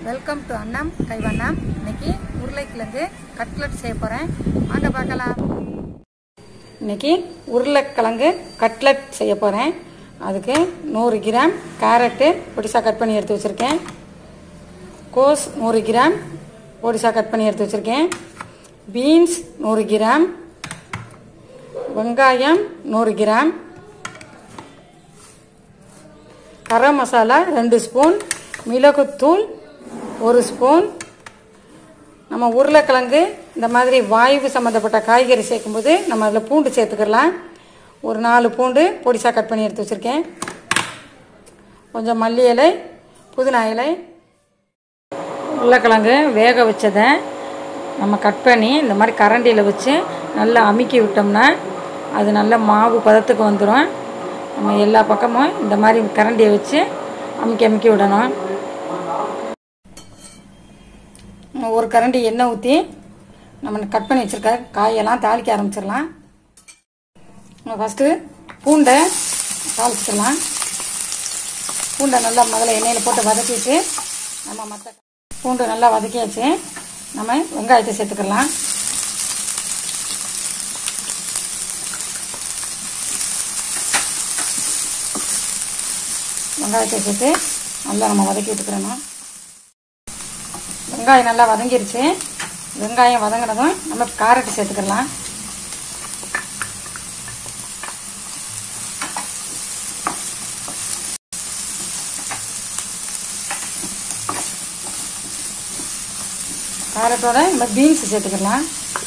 welcome to அண்ணம் கைவண்ணம் இன்னைக்கு உருளைக்கிழங்கு கட்லட் செய்ய போகிறேன் வாங்க பார்க்கலாம் இன்னைக்கு உருளைக்கிழங்கு கட்லட் செய்ய போகிறேன் அதுக்கு நூறு கிராம் கேரட்டு பொடிசாக கட் பண்ணி எடுத்து வச்சுருக்கேன் கோஸ் நூறு கிராம் பொடிசாக கட் பண்ணி எடுத்து வச்சுருக்கேன் பீன்ஸ் நூறு கிராம் வெங்காயம் நூறு கிராம் கரம் மசாலா ரெண்டு ஸ்பூன் மிளகுத்தூள் ஒரு ஸ்பூன் நம்ம உருளைக்கிழங்கு இந்த மாதிரி வாய்வு சம்மந்தப்பட்ட காய்கறி சேர்க்கும்போது நம்ம அதில் பூண்டு சேர்த்துக்கலாம் ஒரு நாலு பூண்டு பொடிசாக கட் பண்ணி எடுத்து வச்சுருக்கேன் கொஞ்சம் மல்லி இலை புதினா இலை உருளைக்கிழங்கு வேக வச்சதை நம்ம கட் பண்ணி இந்த மாதிரி கரண்டியில் வச்சு நல்லா அமுக்கி விட்டோம்னா அது நல்ல மாவு பதத்துக்கு வந்துடும் நம்ம எல்லா பக்கமும் இந்த மாதிரி கரண்டியை வச்சு அமுக்கி அமுக்கி விடணும் நம்ம ஒரு கரண்டி எண்ணெய் ஊற்றி நம்ம கட் பண்ணி வச்சுருக்க காயெல்லாம் தாளிக்க ஆரம்பிச்சிடலாம் நம்ம ஃபஸ்ட்டு பூண்டை தாளிச்சிடலாம் பூண்டை நல்லா முதல்ல எண்ணெயில் போட்டு வதக்கிட்டு நம்ம மற்ற பூண்டு நல்லா வதக்கியாச்சு நம்ம வெங்காயத்தை சேர்த்துக்கலாம் வெங்காயத்தை சேர்த்து நல்லா நம்ம வதக்கி விட்டுக்கிறணும் வெங்காயம் நல்லா வதங்கிருச்சு வெங்காயம் வதங்கினதும் நம்ம கேரட்டு சேர்த்துக்கலாம் கேரட்டோட நம்ம பீன்ஸ் சேர்த்துக்கலாம்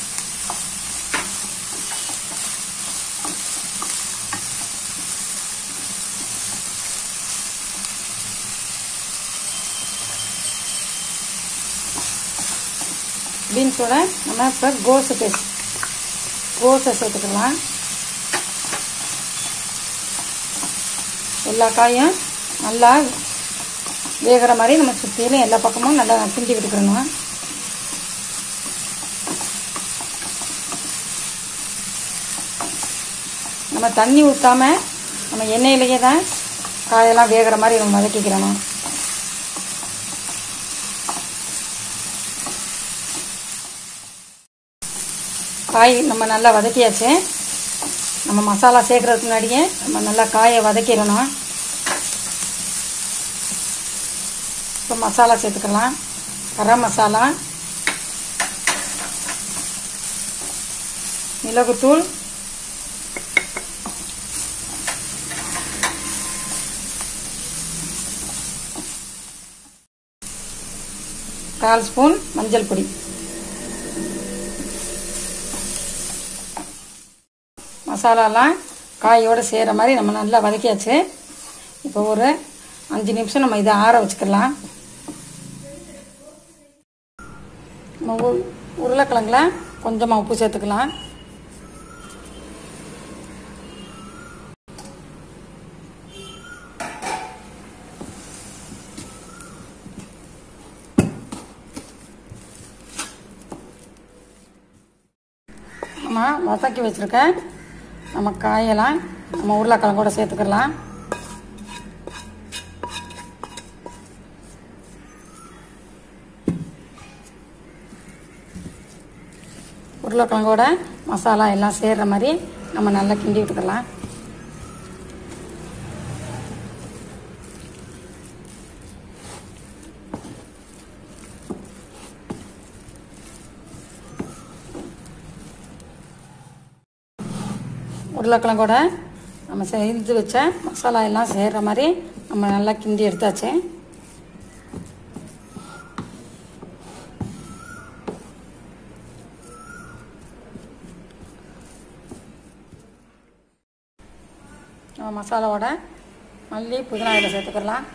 பீன்ஸோட நம்ம இப்போ கோஸு பேஸ்ட் கோஸை சேர்த்துக்கலாம் எல்லா காயும் நல்லா வேகிற மாதிரி நம்ம சுற்றிலும் எல்லா பக்கமும் நல்லா கிண்டி விட்டுக்கிறணும் நம்ம தண்ணி ஊற்றாம நம்ம எண்ணெயிலேயே தான் காயெல்லாம் வேகிற மாதிரி நம்ம வதக்கிக்கிறணும் காய் நம்ம நல்லா வதக்கியாச்சு நம்ம மசாலா சேர்க்குறதுக்கு முன்னாடியே நம்ம நல்லா காயை வதக்கிடணும் இப்போ மசாலா சேர்த்துக்கலாம் கரம் மசாலா மிளகுத்தூள் கால் ஸ்பூன் மஞ்சள் பொடி மசாலாலாம் காயோடு செய்கிற மாதிரி நம்ம நல்லா வதக்கியாச்சு இப்போ ஒரு அஞ்சு நிமிஷம் நம்ம இதை ஆற வச்சுக்கலாம் நம்ம உ உருளைக்கிழங்குல கொஞ்சமாக உப்பு சேர்த்துக்கலாம் நம்ம வதக்கி வச்சுருக்க நம்ம காயெல்லாம் நம்ம உருளைக்கிழங்கோட சேர்த்துக்கலாம் உருளைக்கிழங்கோட மசாலா எல்லாம் சேர்கிற மாதிரி நம்ம நல்லா கிண்டி விட்டுக்கலாம் உருளைக்கிழங்கோட நம்ம செஞ்சு வச்ச மசாலா எல்லாம் சேர்கிற மாதிரி நம்ம நல்லா கிண்டி எடுத்தாச்சு நம்ம மசாலாவோட மல்லி புதினா இதில் சேர்த்துக்கலாம்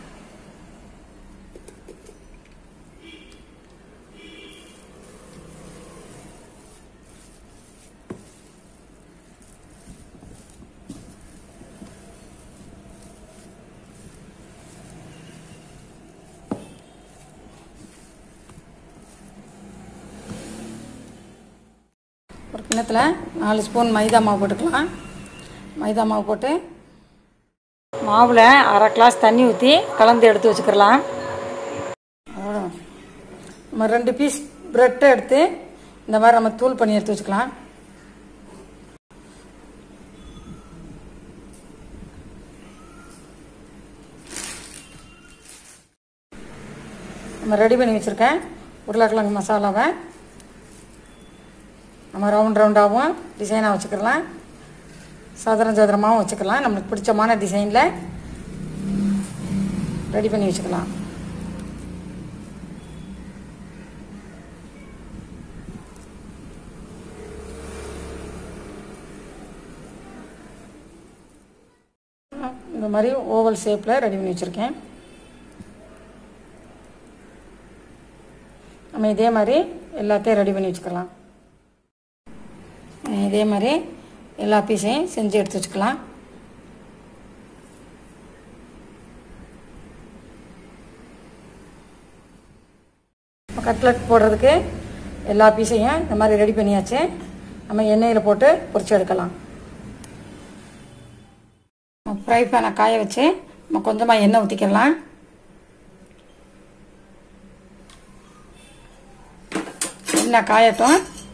ஒரு கிண்ணத்தில் நாலு ஸ்பூன் மைதா மாவு போட்டுக்கலாம் மைதா மாவு போட்டு மாவில் அரை கிளாஸ் தண்ணி ஊற்றி கலந்து எடுத்து வச்சுக்கிறலாம் அதோட நம்ம ரெண்டு பீஸ் ப்ரெட்டை எடுத்து இந்த மாதிரி நம்ம தூள் பண்ணி எடுத்து வச்சுக்கலாம் நம்ம ரெடி பண்ணி வச்சுருக்கேன் உருளைக்கிழங்கு மசாலாவை நம்ம ரவுண்ட் ரவுண்டாகவும் டிசைனாக வச்சுக்கலாம் சதுரம் சதுரமாகவும் வச்சுக்கலாம் நம்மளுக்கு பிடிச்சமான டிசைனில் ரெடி பண்ணி வச்சுக்கலாம் இந்த மாதிரி ஓவல் ஷேப்பில் ரெடி பண்ணி வச்சுருக்கேன் நம்ம இதே மாதிரி எல்லாத்தையும் ரெடி பண்ணி வச்சுக்கலாம் இதே மாதிரி எல்லா பீஸையும் செஞ்சு எடுத்து வச்சுக்கலாம் கட்லட் போடுறதுக்கு எல்லா பீஸையும் இந்த மாதிரி ரெடி பண்ணியாச்சு நம்ம எண்ணெயில் போட்டு பொரிச்சு எடுக்கலாம் ஃப்ரை பேனை காய வச்சு நம்ம கொஞ்சமாக எண்ணெய் ஊற்றிக்கலாம் எண்ணெய் காயட்டும்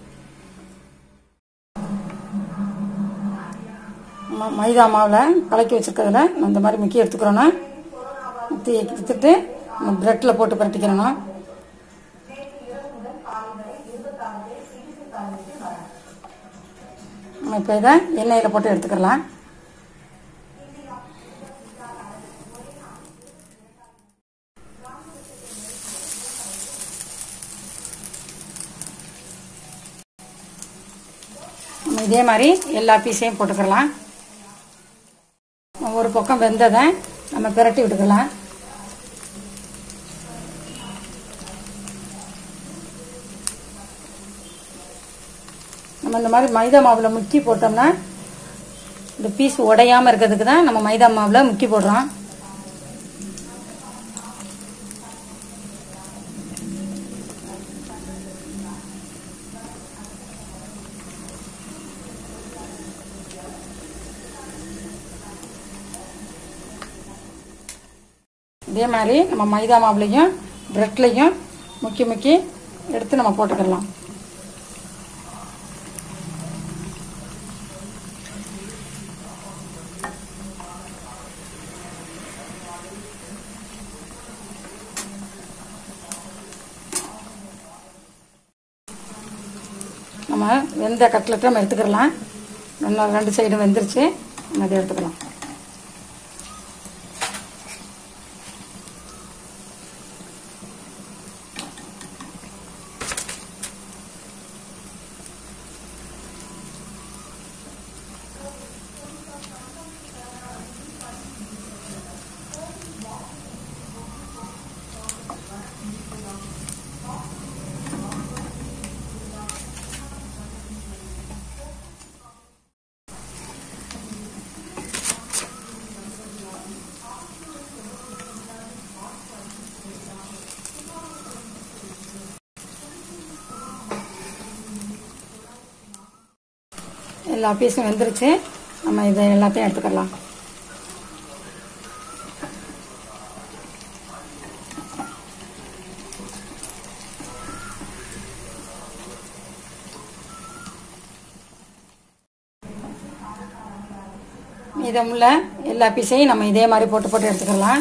ம- மைதா மாவில் கலக்கி வச்சுருக்கிறதுல இந்த மாதிரி முக்கி எடுத்துக்கிறோன்னா முக்கி எடுத்துட்டு நம்ம ப்ரெட்டில் போட்டு பரட்டிக்கிறோன்னா நம்ம இப்போ இதை எண்ணெயில் போட்டு எடுத்துக்கலாம் நம்ம இதே மாதிரி எல்லா பீஸையும் போட்டுக்கலாம் ஒரு பக்கம் வெந்ததை நம்ம பிரட்டி விட்டுக்கலாம் நம்ம இந்த மாதிரி மைதா மாவில் முக்கி போட்டோம்னா இந்த பீஸ் உடையாமல் இருக்கிறதுக்கு தான் நம்ம மைதா மாவில் முக்கி போடுறோம் இதே மாதிரி நம்ம மைதா மாவுலையும் ப்ரெட்லையும் முக்கி முக்கி எடுத்து நம்ம போட்டுக்கலாம் நம்ம வெந்த கட்லெட்டை நம்ம எடுத்துக்கலாம் நல்லா ரெண்டு சைடும் வெந்துருச்சு நம்ம அதை எடுத்துக்கலாம் எல்லா பீஸும் வெந்துருச்சு நம்ம இதை எல்லாத்தையும் எடுத்துக்கலாம் மீதமுள்ள எல்லா பீஸையும் நம்ம இதே மாதிரி போட்டு போட்டு எடுத்துக்கலாம்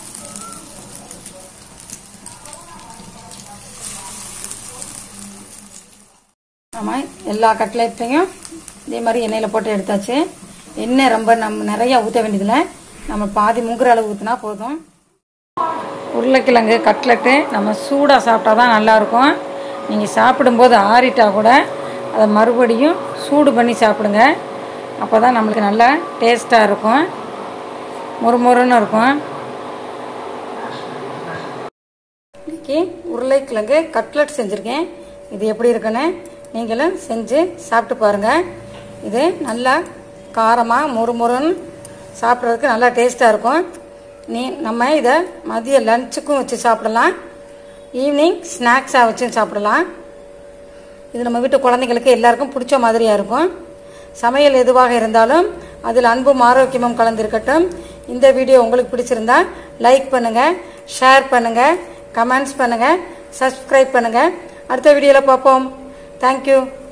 நம்ம எல்லா கட்லெட்டையும் இதே மாதிரி எண்ணெயில் போட்டு எடுத்தாச்சு எண்ணெய் ரொம்ப நம்ம நிறைய ஊற்ற வேண்டியதில்லை நம்ம பாதி முங்குற அளவு ஊற்றினா போதும் உருளைக்கிழங்கு கட்லெட்டு நம்ம சூடாக சாப்பிட்டா தான் நல்லாயிருக்கும் நீங்கள் சாப்பிடும்போது ஆறிட்டா கூட அதை மறுபடியும் சூடு பண்ணி சாப்பிடுங்க அப்போ தான் நம்மளுக்கு நல்லா டேஸ்ட்டாக இருக்கும் முறுமுறுன்னு இருக்கும் இன்னைக்கு உருளைக்கிழங்கு கட்லெட் செஞ்சுருக்கேன் இது எப்படி இருக்குன்னு நீங்களும் செஞ்சு சாப்பிட்டு பாருங்கள் இது நல்லா காரமாக முறுமுறுன்னு சாப்பிட்றதுக்கு நல்லா டேஸ்ட்டாக இருக்கும் நீ நம்ம இதை மதிய லஞ்சுக்கும் வச்சு சாப்பிடலாம் ஈவினிங் ஸ்நாக்ஸாக வச்சும் சாப்பிடலாம் இது நம்ம வீட்டு குழந்தைங்களுக்கு எல்லாருக்கும் பிடிச்ச மாதிரியாக இருக்கும் சமையல் எதுவாக இருந்தாலும் அதில் அன்பும் ஆரோக்கியமும் கலந்திருக்கட்டும் இந்த வீடியோ உங்களுக்கு பிடிச்சிருந்தா லைக் பண்ணுங்கள் ஷேர் பண்ணுங்கள் கமெண்ட்ஸ் பண்ணுங்கள் சப்ஸ்கிரைப் பண்ணுங்கள் அடுத்த வீடியோவில் பார்ப்போம் தேங்க்யூ